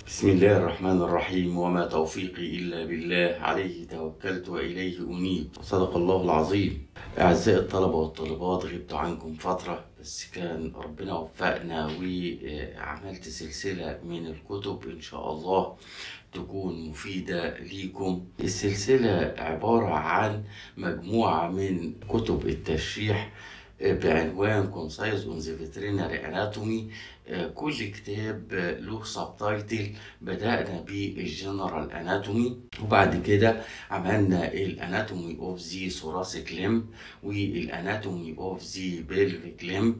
بسم الله الرحمن الرحيم وما توفيقي إلا بالله عليه توكلت وإليه أنيب صدق الله العظيم أعزائي الطلبة والطالبات غبت عنكم فترة بس كان ربنا وفقنا وعملت سلسلة من الكتب إن شاء الله تكون مفيدة ليكم السلسلة عبارة عن مجموعة من كتب التشريح بعنوان كونسايز اون ذا فيترينري اناتومي كل كتاب له سب تايتل بدأنا بالجنرال اناتومي وبعد كده عملنا الاناتومي اوف ذا ثوراسيك ليمب والاناتومي اوف ذا بيلفيك ليمب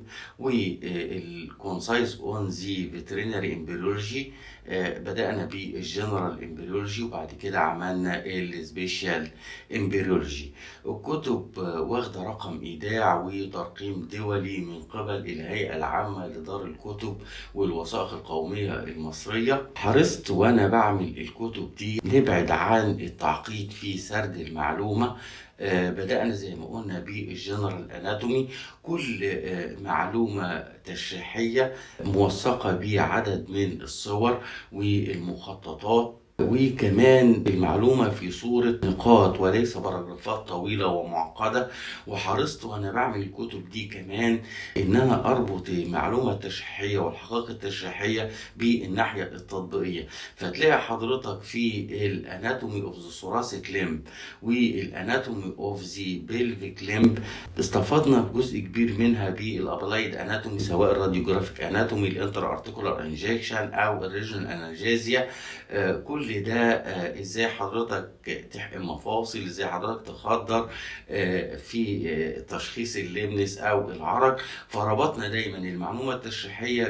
والكونسايز اون ذا فيترينري امبريولوجي بدأنا بالجنرال امبريولوجي وبعد كده عملنا السبيشال امبريولوجي الكتب واخدة رقم ايداع وترقيم دولي من قبل الهيئة العامة لدار الكتب والوثائق القومية المصرية حرصت وانا بعمل الكتب دي نبعد عن التعقيد في سرد المعلومة آه بدأنا زي ما قلنا بالجنرال اناتومي كل آه معلومة تشريحية موثقة بعدد من الصور والمخططات وكمان المعلومة في صورة نقاط وليس باراجرافات طويلة ومعقدة وحرصت وأنا بعمل الكتب دي كمان إن أنا أربط المعلومة التشريحية والحقائق التشريحية بالناحية التطبيقية فتلاقي حضرتك في الاناتومي اوف ذا ثوراسيك ليمب والاناتومي اوف ذا بيلفيك ليمب استفدنا جزء كبير منها بالابلايد اناتومي سواء الراديوجرافيك اناتومي الانتر ارتيكولار انجكشن او الريجنال انالجيزيا آه كل كل ده آه ازاي حضرتك تحقن مفاصل ازاي حضرتك تخدر آه في آه تشخيص الليمنس او العرق فربطنا دايما المعلومه التشريحيه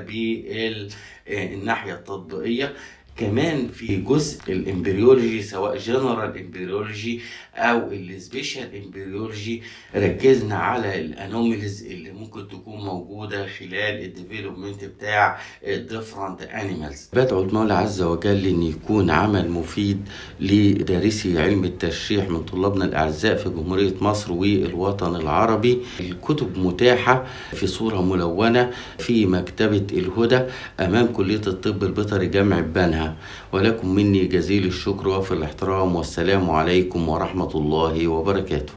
بالناحيه التطبيقيه كمان في جزء الامبريولوجي سواء جنرال امبريولوجي او السبيشال امبريولوجي ركزنا على الانوميليز اللي ممكن تكون موجوده خلال الديفلوبمنت بتاع الديفرنت انيمالز بدعو المولى عز وجل ان يكون عمل مفيد لدارسي علم التشريح من طلابنا الاعزاء في جمهوريه مصر والوطن العربي الكتب متاحه في صوره ملونه في مكتبه الهدى امام كليه الطب البيطري جامع بنها ولكم مني جزيل الشكر وفي الاحترام والسلام عليكم ورحمة الله وبركاته